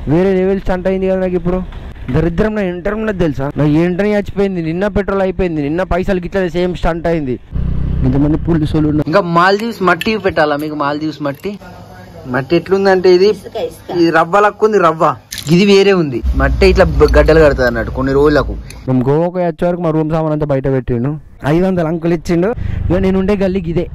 వేరే లెవెల్స్ అంట అయింది కదా నాకు ఇప్పుడు దరిద్రం నా ఇంటర్ ఉన్నది తెలుసా నా ఇంటర్ చచ్చిపోయింది నిన్న పెట్రోల్ అయిపోయింది నిన్న పైసలు గిట్ల సేమ్ స్టంట్ అయింది ఇంతమంది పోలీసులు ఉన్నారు ఇంకా మాల్దీవ్స్ మట్టి పెట్టాలా మీకు మాల్దీవ్స్ మట్టి మట్టి ఎట్లుందంటే ఇది ఇది రవ్వ లక్కుంది రవ్వ ఇది వేరే ఉంది మట్టి ఇట్లా బ- గడ్డలు కడుతుంది అన్నట్టు కొన్ని రోజులకు మేము గోవాకు వచ్చే వరకు మా రూమ్ సామాన్ అంతా బయట పెట్టిండు ఐదు వందలు అంకులు ఇచ్చిండు ఇక నేను ఉండే గల్లీకి ఇదే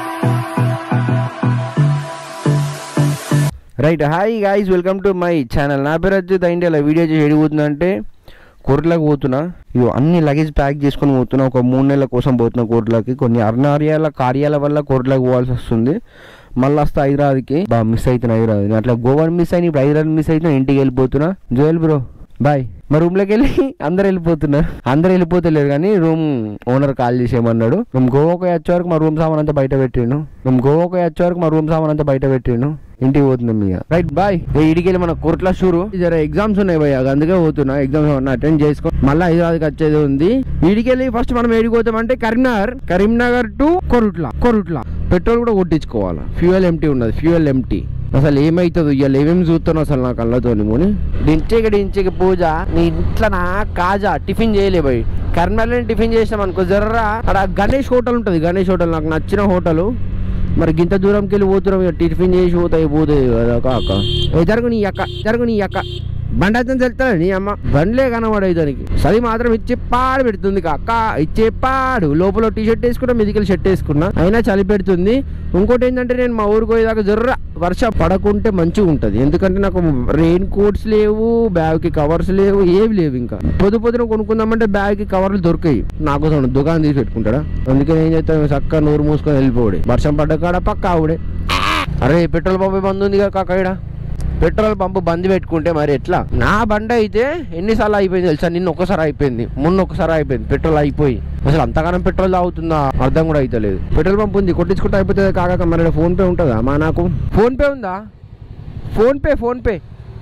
right hi guys welcome to my channel నా పేరు వచ్చి ఇండియాలో వీడియో చేసి ఎడిపోతుందంటే కోర్టులకు పోతున్నా ఇవి అన్ని లగేజ్ ప్యాక్ చేసుకొని పోతున్నా ఒక మూడు నెలల కోసం పోతున్నా కోర్టులకి కొన్ని అర్నార్యాల కార్యాల వల్ల కోర్టులకు పోవాల్సి వస్తుంది మళ్ళీ వస్తే హైదరాబాద్కి బాగా మిస్ అవుతున్నా హైదరాబాద్ నేను అట్లా గోవాని మిస్ అయిన ఇప్పుడు హైదరాబాద్ మిస్ అవుతున్నా ఇంటికి వెళ్ళిపోతున్నా జోయల్ బ్రో బాయ్ మా రూమ్ లోకి వెళ్ళి అందరు వెళ్ళిపోతున్నారు అందరు వెళ్ళిపోతలేరు కానీ రూమ్ ఓనర్ కాల్ చేసేయమన్నాడు మేము గోవాకు వచ్చే వరకు మా రూమ్ సామాన్ అంతా బయట పెట్టిండు మేము గోవాకు వచ్చే వరకు మా రూమ్ సామాన్ అంతా బయట పెట్టిండు ఇంటికి పోతున్నాం ఇక రైట్ బాయ్ ఇడికి వెళ్ళి మన కోర్టులో షూరు జర ఎగ్జామ్స్ ఉన్నాయి భయ్య అందుకే పోతున్నా ఎగ్జామ్స్ ఏమన్నా అటెండ్ చేసుకో మళ్ళీ హైదరాబాద్కి వచ్చేది ఉంది ఇడికి వెళ్ళి ఫస్ట్ మనం ఏడికి పోతామంటే కరీంనగర్ కరీంనగర్ టు కొరుట్ల కొరుట్ల పెట్రోల్ కూడా కొట్టించుకోవాలి ఫ్యూయల్ ఎంటీ ఉన్నది ఫ్యూయల్ ఎంటీ అసలు ఏమైతుంది ఇవాళ ఏమేమి చూస్తాను అసలు నా కళ్ళతోని ముని దించేకి దించేకి పూజ నీ ఇంట్లో నా కాజా టిఫిన్ చేయలే పోయి కరీంనగర్లో టిఫిన్ చేసినాం అనుకో జర్రా అక్కడ గణేష్ హోటల్ ఉంటుంది గణేష్ హోటల్ నాకు నచ్చిన హోటల్ మరి గింత దూరంకి వెళ్ళి పోతున్నాం ఇక టిఫిన్ చేసి పోతాయి పోతాయి కదా కాక ఏ జరుగు నీ అక్క జరుగు నీ అక్క బండి అయితే వెళ్తాడు నీ అమ్మ బండ్లే కనబడాయి దానికి సది మాత్రం ఇచ్చి పాడు పెడుతుంది అక్క ఇచ్చే పాడు లోపల టీ షర్ట్ వేసుకున్నా మీదికెళ్ళి షర్ట్ వేసుకున్నా అయినా చలి పెడుతుంది ఇంకోటి ఏంటంటే నేను మా ఊరికి పోయేదాకా జర్ర వర్ష పడకుంటే మంచిగా ఉంటుంది ఎందుకంటే నాకు రెయిన్ కోట్స్ లేవు బ్యాగ్ కి కవర్స్ లేవు ఏవి లేవు ఇంకా పొద్దు పొద్దున కొనుక్కుందామంటే బ్యాగ్ కి కవర్లు దొరికాయి నాకు దుకాణం తీసి పెట్టుకుంటాడా అందుకని ఏం చేస్తాను చక్కగా నోరు మూసుకొని వెళ్ళిపోవడే వర్షం పడ్డ కాడ పక్క ఆవిడే అరే పెట్రోల్ పంప్ బంద్ ఉంది కదా కాక ఈడ పెట్రోల్ పంపు బంద్ పెట్టుకుంటే మరి ఎట్లా నా బండి అయితే ఎన్నిసార్లు అయిపోయింది తెలుసా నిన్న ఒక్కసారి అయిపోయింది మొన్న ఒక్కసారి అయిపోయింది పెట్రోల్ అయిపోయి అసలు అంతగానం పెట్రోల్ తాగుతుందా అర్థం కూడా అయితలేదు పెట్రోల్ పంప్ ఉంది కొట్టించుకుంటే అయిపోతుంది కాక మరి ఫోన్ పే ఉంటుందా మా నాకు ఫోన్ పే ఉందా ఫోన్ పే ఫోన్ పే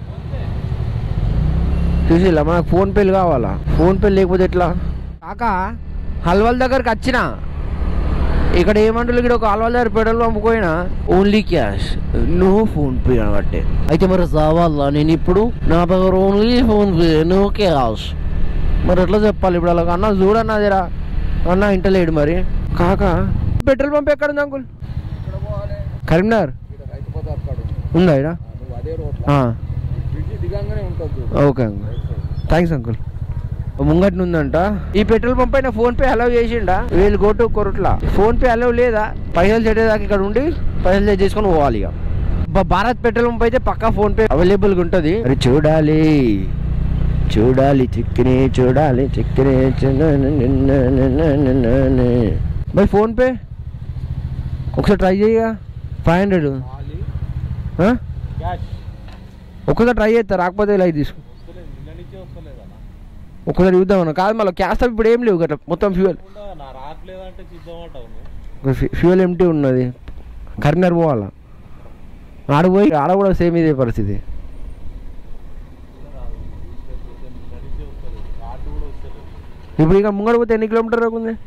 చూసిలా మనకు ఫోన్ పేలు కావాలా ఫోన్ పే లేకపోతే ఎట్లా కాక హల్వాల్ దగ్గరికి వచ్చినా ఇక్కడ ఏమంటారు ఇక్కడ ఒక హల్వాల్ దగ్గర పెట్రోల్ పంపుకోయినా only cash no PhonePe అనబట్టే అయితే మరి కావాలా నేను ఇప్పుడు నా దగ్గర only PhonePe no cash మరి ఎట్లా చెప్పాలి ఇప్పుడు అలా అన్న చూడన్నా అదేరా అన్న ఇంటలేడు మరి కాక పెట్రోల్ పంప్ ఎక్కడ ఉంది అంకుల్ కరీంనగర్ ఉందా ఇక్కడ ఓకే అంకుల్ థ్యాంక్స్ అంకుల్ ముంగట్న ఉందంట ఈ పెట్రోల్ పంప్ అయినా ఫోన్ పే అలౌ చేసిండా వీళ్ళు గోటు కొరట్లా ఫోన్ పే అలౌ లేదా పైసలు చెట్టేదాకా ఇక్కడ ఉండి పైసలు సెట్ చేసుకొని పోవాలి ఇక బ- భారత్ పెట్రోల్ పంప్ అయితే పక్కా ఫోన్ పే అవైలబుల్ గా ఉంటది మరి చూడాలి చూడాలి చిక్కిని చూడాలి చిక్కిని బై ఫోన్ పే ఒకసారి ట్రై చేయగా ఫైవ్ హండ్రెడ్ ఒక్కసారి ట్రై చేస్తా రాకపోతే లైట్ తీసుకో ఒక్కసారి చూద్దామన్నా కాదు మళ్ళీ క్యాష్ ఇప్పుడు ఏం లేవు గట్లా మొత్తం ఫ్యూయల్ రావట్లేదంటే చూద్దామంటావు నువ్వు ఫ్యూయల్ ఎంటీ ఉన్నది కరీంనగర్ పోవాలా ఆడ పోయి ఆడ కూడా సేమ్ ఇదే పరిస్థితి కార్డు కూడా వస్తలేదు ఇప్పుడు ఇక ముంగడ పోతే ఎన్ని కిలోమీటర్ దాకా ఉంది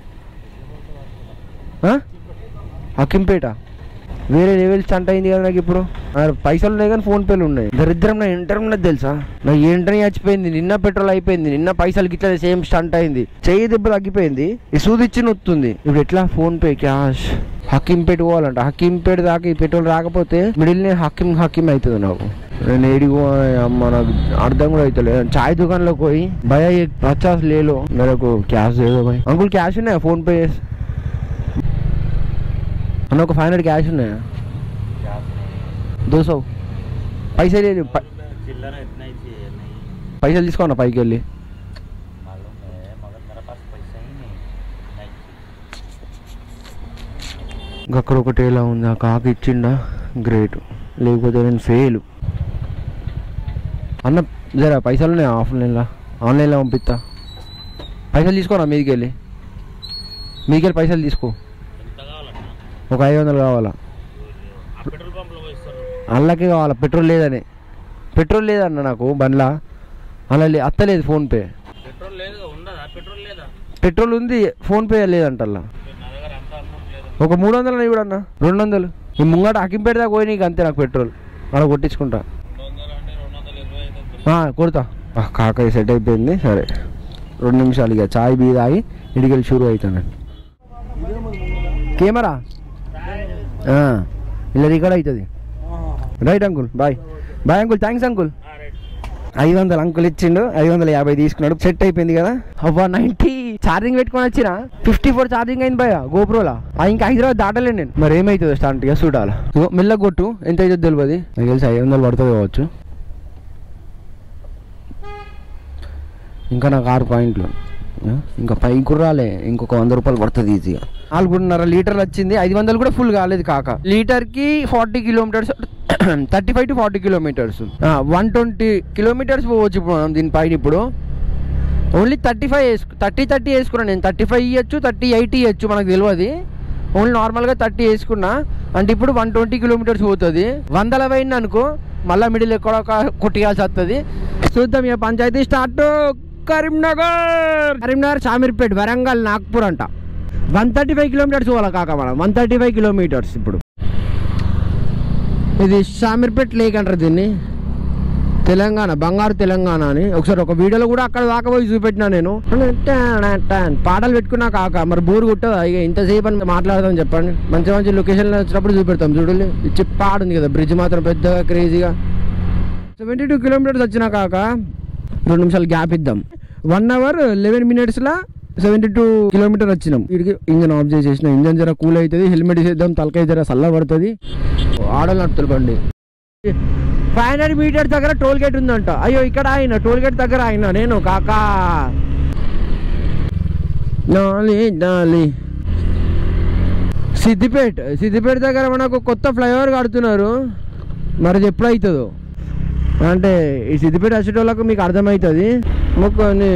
ఆ? హకింపేట వేరే లెవెల్స్ అంట అయింది కదా నాకు ఇప్పుడు ఆ, పైసలు ఉన్నాయి కానీ ఫోన్ పేలు ఉన్నాయి దరిద్రం నా ఇంటర్ ఉన్నది తెలుసా నా ఇంటర్ చచ్చిపోయింది నిన్న పెట్రోల్ అయిపోయింది నిన్న పైసలు గిట్ల సేమ్ స్టంట్ అయింది చెయ్యి దెబ్బ తగ్గిపోయింది ఈ సూదిచ్చి నొత్తుంది ఇప్పుడు ఎట్లా ఫోన్ పే క్యాష్ హకింపేట పోవాలంట హకింపేట దాకా ఈ పెట్రోల్ రాకపోతే మిడిల్ నే హకిం హకిం అవుతుంది నాకు నేను ఏడికి పోవాలి? అమ్మ నాకు అర్థం కూడా అవుతలేదు చాయ్ దుకాణంలోకి పోయి భయ పచాస్ లేలో నాకు క్యాష్ ఏదో భయ్ అంకుల్ క్యాష్ ఉన్నాయా ఫోన్ పే చేసి అన్న ఒక ఫైవ్ హండ్రెడ్ క్యాష్ ఉన్నాయా దో సౌ పైసలు లేదు పై- చిల్లర इतना ही चाहिए नहीं పైసలు తీసుకోన్నా పైకి వెళ్ళి मालूम है मगर मेरे पास पैसा ही नहीं नहीं అక్కడ ఒకటి ఎలా ఉంది ఆ కాకి ఇచ్చిండా గ్రేట్ లేకపోతే నేను ఫెయిల్ అన్న జరా పైసలు ఉన్నాయి ఆఫ్లైన్లో ఆన్లైన్లో పంపిస్తా పైసలు తీసుకోనా మీదికి వెళ్ళి మీదికి వెళ్ళి పైసలు తీసుకో ఎంత కావాలన్నా ఒక ఐదు వందలు కావాలా ఆ పెట్రోల్ పంప్లో పోయిస్తారు అల్లకే కావాలా పెట్రోల్ లేదని పెట్రోల్ లేదన్న నాకు బండ్లా అలా లే అత్తలేదు ఫోన్పే పెట్రోల్ లేదు ఉండదా పెట్రోల్ లేదా పెట్రోల్ ఉంది ఫోన్పే లేదంటల్లా నా దగ్గర అంత అమౌంట్ లేదు ఒక మూడు వందలు ఇవ్వడు అన్న రెండు వందలు ఈ ముంగట అకింపేట దాకా పోయి నీకు అంతే నాకు పెట్రోల్ అలా కొట్టించుకుంటా రెండు వందలు అంటే రెండు వందలు ఆ, కొడతా ఆ, కాకాయ సెట్ అయిపోయింది సరే రెండు నిమిషాలు ఇక చాయ్ బీ తాగి ఇడికెళ్ళి షూరు అవుతాను కెమెరా ఆ, ఇలా రికార్డ్ అవుతుంది right uncle bye bye uncle thanks uncle ఐదు వందలు అంకుల్ ఇచ్చిండు ఐదు వందల యాభై తీసుకున్నాడు సెట్ అయిపోయింది కదా అవ్వా నైన్టీ ఛార్జింగ్ పెట్టుకొని వచ్చిన ఫిఫ్టీ ఫోర్ ఛార్జింగ్ అయింది భయ గోప్రోలా ఆ, ఇంకా హైదరాబాద్ దాటలేను నేను మరి ఏమవుతుందో స్టార్ట్ ఇక చూడాలి ఇగో మెల్లగా కొట్టు ఎంత అవుతుందో తెలియదు నాకు తెలిసి ఐదు వందలు పడుతుంది కావచ్చు ఇంకా నాకు ఆరు పాయింట్లు ఆ, ఇంకా పై కుర్రాలే ఇంకొక వంద రూపాయలు పడుతుంది ఈజీగా నాలుగున్నర లీటర్లు వచ్చింది ఐదు వందలు కూడా ఫుల్ కాలేదు కాక లీటర్కి forty kilometres thirty five to forty kilometres one twenty kilometres పోవచ్చు ఇప్పుడు మనం దీనిపైన ఇప్పుడు ఓన్లీ థర్టీ ఫైవ్ వేసుకు థర్టీ థర్టీ వేసుకున్నాను నేను థర్టీ ఫైవ్ ఇవ్వచ్చు థర్టీ ఎయిటీ ఇవ్వచ్చు మనకు తెలియదు ఓన్లీ నార్మల్గా థర్టీ వేసుకున్నా అంటే ఇప్పుడు వన్ ట్వంటీ కిలోమీటర్స్ పోతుంది వందల పోయింది అనుకో మళ్ళీ మిడిల్ ఎక్కడ కొట్టియాల్సి వస్తుంది చూద్దాం ఇక పంచాయతీ స్టార్ట్ కరీంనగర్ కరీంనగర్ షామీర్పేట్ వరంగల్ నాగ్పూర్ అంట వన్ థర్టీ ఫైవ్ కిలోమీటర్స్ పోవాలి కాక మనం వన్ థర్టీ ఫైవ్ కిలోమీటర్స్ ఇప్పుడు ఇది షామీర్పేట్ లేక్ అంటారు దీన్ని తెలంగాణ బంగారు తెలంగాణ అని ఒకసారి ఒక వీడియోలో కూడా అక్కడ దాకా పోయి చూపెట్టినా నేను పాటలు పెట్టుకున్నా కాక మరి బోర్ కొట్టదా ఇక ఇంతసేపు అని మాట్లాడదాం చెప్పండి మంచి మంచి లొకేషన్లో వచ్చినప్పుడు చూపెడతాం చూడండి ఇచ్చి పాడుంది కదా బ్రిడ్జ్ మాత్రం పెద్దగా క్రేజీగా సెవెంటీ టూ కిలోమీటర్స్ వచ్చినా కాక రెండు నిమిషాలు గ్యాప్ ఇద్దాం వన్ అవర్ లెవెన్ మినిట్స్లో సెవెంటీ టూ కిలోమీటర్ వచ్చినాం వీడికి ఇంజన్ ఆఫ్ చేసేసిన ఇంజన్ జర కూల్ అవుతుంది హెల్మెట్ వేసేద్దాం తలకాయ జర చల్ల పడుతుంది ఆడలు నడుతుంది బండి ఫైవ్ హండ్రెడ్ మీటర్ దగ్గర టోల్ గేట్ ఉందంట అయ్యో ఇక్కడ ఆయన టోల్ గేట్ దగ్గర ఆయన నేను కాకా నాలి నాలి సిద్దిపేట సిద్దిపేట దగ్గర మనకు కొత్త ఫ్లైఓవర్ కడుతున్నారు మరి అది ఎప్పుడు అవుతుందో అంటే ఈ సిద్దిపేట వచ్చేటోళ్ళకు మీకు అర్థమవుతుంది మొక్కని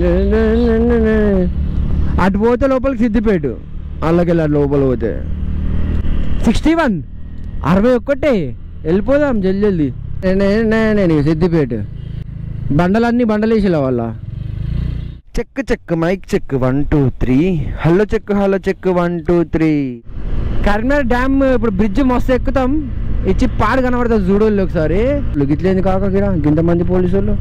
అటు పోతే లోపలికి సిద్దిపేట వాళ్ళకి అటు లోపల పోతే సిక్స్టీ వన్ అరవై ఒక్కటే వెళ్ళిపోదాం జల్ది జల్ది నే- నే- నేను సిద్దిపేట బండలన్నీ బండలేసిలా వాళ్ళ check check mic check one two three hello check hello check one two three Karimnagar dam ఇప్పుడు బ్రిడ్జ్ మస్తు ఎక్కుతాం ఇచ్చి పాడు కనబడుతుంది చూడోళ్ళు ఒకసారి గిట్లేంది కాక గిరా ఇంతమంది పోలీసు వాళ్ళు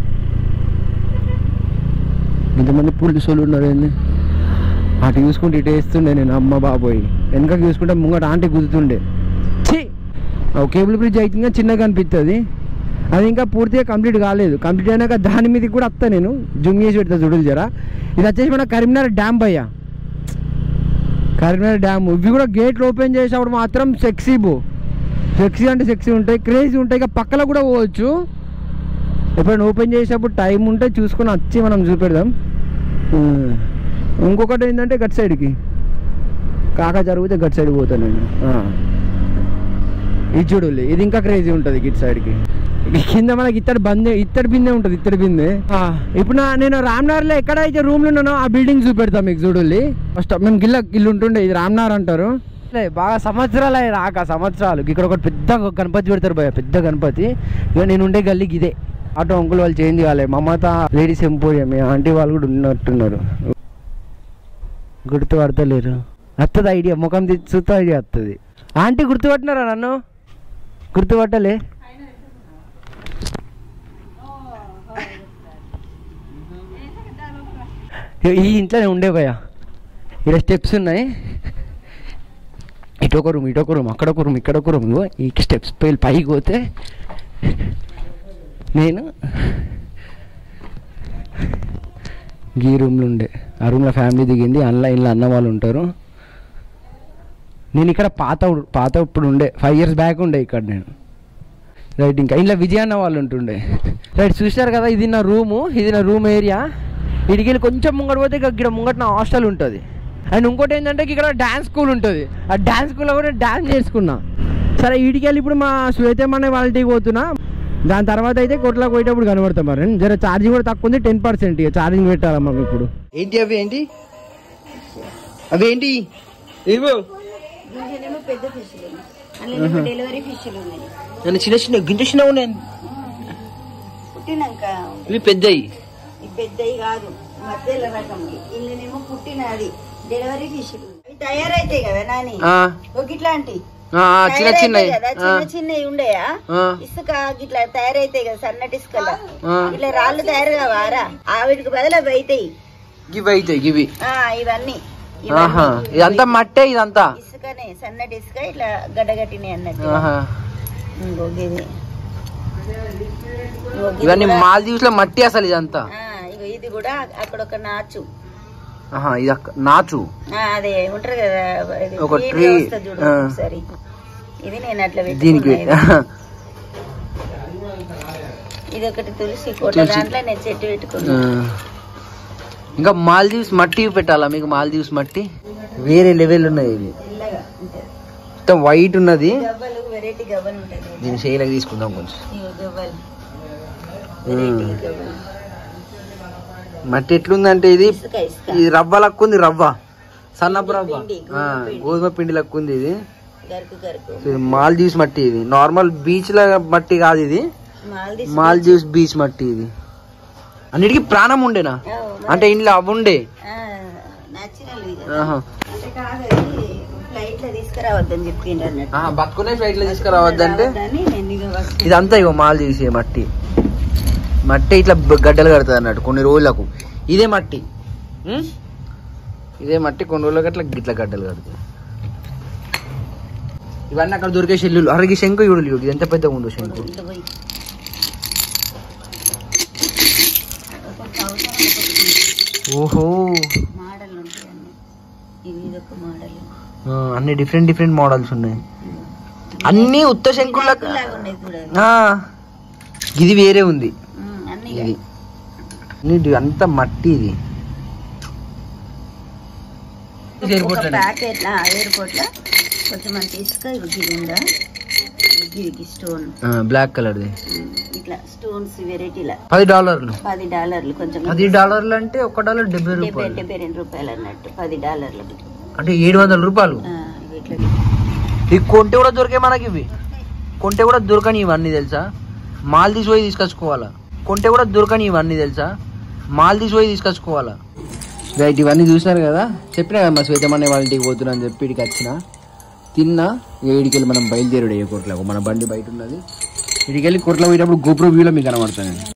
ఇంతమంది పోలీసు వాళ్ళు ఉన్నారు ఏంది అటు చూసుకుంటే ఇటు వేస్తుండే నేను అమ్మ బాబోయ్ వెనక చూసుకుంటే ముంగట ఆంటీ గుద్దుతుండే ఛీ ఓ కేబుల్ బ్రిడ్జ్ అయితే ఇంకా చిన్నగా అనిపిస్తుంది అది ఇంకా పూర్తిగా కంప్లీట్ కాలేదు కంప్లీట్ అయినాక దాని మీదకి కూడా వస్తా నేను జూమ్ చేసి పెడతా చూడదు జరా ఇది వచ్చేసి మన కరీంనగర్ డ్యామ్ భయ్యా కరీంనగర్ డ్యామ్ ఇవి కూడా గేట్లు ఓపెన్ చేసేప్పుడు మాత్రం సెక్సీ బో సెక్సీ అంటే సెక్సీ ఉంటాయి క్రేజీ ఉంటాయి ఇక పక్కన కూడా పోవచ్చు ఎప్పుడైనా ఓపెన్ చేసేటప్పుడు టైం ఉంటే చూసుకొని వచ్చి మనం చూపెడదాం ఉమ్. ఇంకొకటి ఏంటంటే గట్ సైడ్కి కాక జరిగితే గట్ సైడ్ పోతాను నేను ఆ. ఇది చూడు ఇది ఇంకా క్రేజీ ఉంటుంది ఇటు సైడ్కి కింద మనకి ఇత్తడి బందే ఇత్తడి బిందే ఉంటుంది ఇత్తడి బిందే ఆ, ఇప్పుడు నా నేను రామ్నగర్లో ఎక్కడైతే రూమ్లు ఉన్నానో ఆ బిల్డింగ్ చూపెడతా మీకు చూడండి ఫస్ట్ మేము గిల్ల ఇల్లు ఉంటుండే ఇది రామ్నగర్ అంటారు లే, బాగా సంవత్సరాలు అయ్యి రాక సంవత్సరాలు ఇక్కడ ఒక పెద్ద గణపతి పెడతారు భయ పెద్ద గణపతి ఇక నేను ఉండే గల్లీకి ఇదే ఆటో అంకుల్ వాళ్ళు చేంజ్ కాలే మమత లేడీస్ ఎంపోరియం ఆంటీ వాళ్ళు కూడా ఉన్నట్టున్నారు గుర్తుపడతలేరు వస్తుంది ఐడియా ముఖం తీసి చూస్తే ఐడియా వస్తుంది ఆంటీ గుర్తుపట్టినారా నన్ను గుర్తుపట్టలే ఈ ఇంట్లోనే ఉండే భయ ఇక్కడ స్టెప్స్ ఉన్నాయి ఇటొక రూమ్ ఇటొక రూమ్ అక్కడ ఒక రూమ్ ఇక్కడ ఒక రూమ్ ఇగో ఈ స్టెప్స్ పై పైకి పోతే నేను ఈ రూమ్లో ఉండే ఆ రూమ్లో ఫ్యామిలీ దిగింది ఆన్లైన్లో అన్న వాళ్ళు ఉంటారు నేను ఇక్కడ పాత ఉ- పాత ఇప్పుడు ఉండే ఫైవ్ ఇయర్స్ బ్యాక్ ఉండే ఇక్కడ నేను రైట్ ఇంకా ఇలా విజయ్ అన్న వాళ్ళు ఉంటుండే రైట్ చూసినారు కదా ఇది నా రూము ఇది నా రూమ్ ఏరియా ఇడికి వెళ్ళి కొంచెం ముంగట పోతే ఇక ఇక్కడ ముంగట నా హాస్టల్ ఉంటుంది అండ్ ఇంకోటి ఏంటంటే ఇక్కడ డ్యాన్స్ స్కూల్ ఉంటుంది ఆ డ్యాన్స్ స్కూల్లో కూడా డ్యాన్స్ చేసుకున్నా సరే ఈడికి వెళ్ళి ఇప్పుడు మా శ్వేతమనే వాళ్ళకి పోతున్నా దాని తర్వాత అయితే కొట్లకు పోయేటప్పుడు కనబడతాం మరి జర ఛార్జింగ్ కూడా తక్కువ ఉంది టెన్ పర్సెంట్ ఇక ఛార్జింగ్ పెట్టాలమ్మా ఇప్పుడు ఏంటి అవి ఏంటి అవి ఏంటి ఇవ్వు దీంట్లోనేమో పెద్ద ఫిష్లు అందులో డెలివరీ ఫిష్లు ఉన్నాయి నన్ను చిన్న చిన్న గింజ చిన్న ఉన్నాయి పుట్టినాక ఇవి పెద్దవి ఈ పెద్దవి కాదు మధ్యలో రకం ఇందులోనేమో పుట్టినది డెలివరీ ఫిష్లు ఇవి తయారైతాయి కదా నాని ఒక ఇట్లాంటి ఆ, ఆ, చిన్న చిన్న తయారైతాయి కదా, చిన్న చిన్నవి ఉండేయా ఇసుక ఇట్లా తయారైతాయి కదా సన్నటి ఇసుకల ఇట్లా రాళ్ళు తయారు కావారా ఆవిడికి బదులు అవి అవుతాయి గివి అవుతాయి గివి ఆ, ఇవన్నీ ఆహా ఇవన్నీ ఇదంతా మట్టే ఇదంతా ఇసుకనే సన్నటి ఇసుక ఇట్లా గడ్డగట్టినాయి అన్నట్టు ఆహా ఇంకో గిది ఇంకో గిది ఇవన్నీ కూడా- మాల్దీవ్స్ లో మట్టి అసలు ఇదంతా ఆ, ఇగో ఇది కూడా అక్కడ ఒక నాచు ఆహా ఇది అక్క- నాచు ఆ, అదే ఉంటారు కదా ఇది ఒక green tree. వస్తుంది చూడు ఆ. ఒకసారి ఇది నేను అట్లా దీనికి పెట్టుకున్నా ఇది. ఇది ఒకటి తులసి కోట తులసి. దాంట్లో నేను చెట్టు పెట్టుకున్నా ఆ. ఇంకా మాల్దీవ్స్ మట్టి పెట్టాలా మీకు మాల్దీవ్స్ మట్టి వేరే లెవెల్ ఉన్నది ఇది తెల్లగా ఉంటది. మొత్తం వైట్ ఉన్నది గవ్వలు వెరైటీ గవ్వలు ఉంటాయి దీని చేయలకు తీసుకుందాం కొంచెం ఇగో గవ్వలు ఉమ్. వెరైటీ గవ్వలు మట్టి ఎట్లుందంటే ఇది ఇసుక ఇసుక ఇది రవ్వ లక్కు ఉంది రవ్వ సన్నపు రవ్వ పిండి, ఆ, గోధుమ పిండి. గోధుమ పిండి లక్కు ఉంది ఇది గరుకు గరుకు ఇది మాల్దీవ్స్ మట్టి ఇది నార్మల్ బీచ్ ల మట్టి కాదు ఇది మాల్దీవ్స్ మాల్దీవ్స్ బీచ్ మట్టి ఇది అన్నిటికీ ప్రాణం ఉండేనా ఆ, అంటే ఇంట్లో అవ్వుండే ఆ, natural ఇది. ఆహా. అంటే కాదు ఇది ఫ్లైట్ లో తీసుకురావద్దని చెప్పిండ్రు అన్నట్టు ఆహా, బతుకునే ఫ్లైట్ లో తీసుకురావద్దంటే రావద్దని నేను ఇక వస్తు- ఇదంతా ఇగో మాల్దీవ్స్ ఏ మట్టి మట్టి ఇట్లా బ- గడ్డలు కడుతుంది అన్నట్టు కొన్ని రోజులకు ఇదే మట్టి ఉం? ఇదే మట్టి కొన్ని రోజులకు అట్లా ఇట్లా గడ్డలు కడుతుంది ఇవన్నీ అక్కడ దొరికే షెల్లులు అరగి శంకు చూడు చూడు ఇది ఎంత పెద్దగా ఉందో శంకు ఇట్లా పోయి. ఒక్కొక్క అవసరం ఒక్కొక్క ఓహో మోడల్ ఉంటాయి అన్ని ఇది ఇదొక మోడల్ ఆ, అన్ని డిఫరెంట్ డిఫరెంట్ మోడల్స్ ఉన్నాయి అన్ని ఉత్త శంకులకు లాగా ఉన్నాయి కూడా ఆ, ఇది వేరే ఉంది ఉమ్, అన్ని ఇది ఇది అంత మట్టి ఇది ఒక ప్యాకెట్ ఎయిర్పోర్ట్ లో కొంచెం మంచి ఇసుక ఇది ఉందా ఇది స్టోన్ బ్లాక్ కలర్ది ఇట్లా స్టోన్స్ వెరైటీలా పది డాలర్లు పది డాలర్లు కొంచెం పది డాలర్లు అంటే ఒక డాలర్ డెబ్బై డెబ్బై రూపాయలు డెబ్బై రెండు రూపాయలు అన్నట్టు పది డాలర్లకి అంటే ఏడు వందల రూపాయలు ఆ, ఇవి ఇట్లా ఇవి కొంటే కూడా దొరికాయి మనకి ఇవి కొంటే కూడా దొరకని ఇవన్నీ తెలుసా మాల్ తీసిపోయి తీసుకొచ్చుకోవాలా కొంటే కూడా దొరకని ఇవన్నీ తెలుసా మాల్ తీసిపోయి తీసుకొచ్చుకోవాలా రైట్ ఇవన్నీ చూసినారు కదా చెప్పినా కదా మా శ్వేతమనే వాళ్ళ ఇంటికి పోతున్నా అని చెప్పి ఇక్కడికి వచ్చిన తిన్నా ఏడికి వెళ్ళి మనం బయలుదేరాడు ఏ కొట్లకు మన బండి బయట ఉన్నది ఇడికి వెళ్ళి కొట్ల పోయేటప్పుడు గోపురం వ్యూలో మీకు కనబడతాను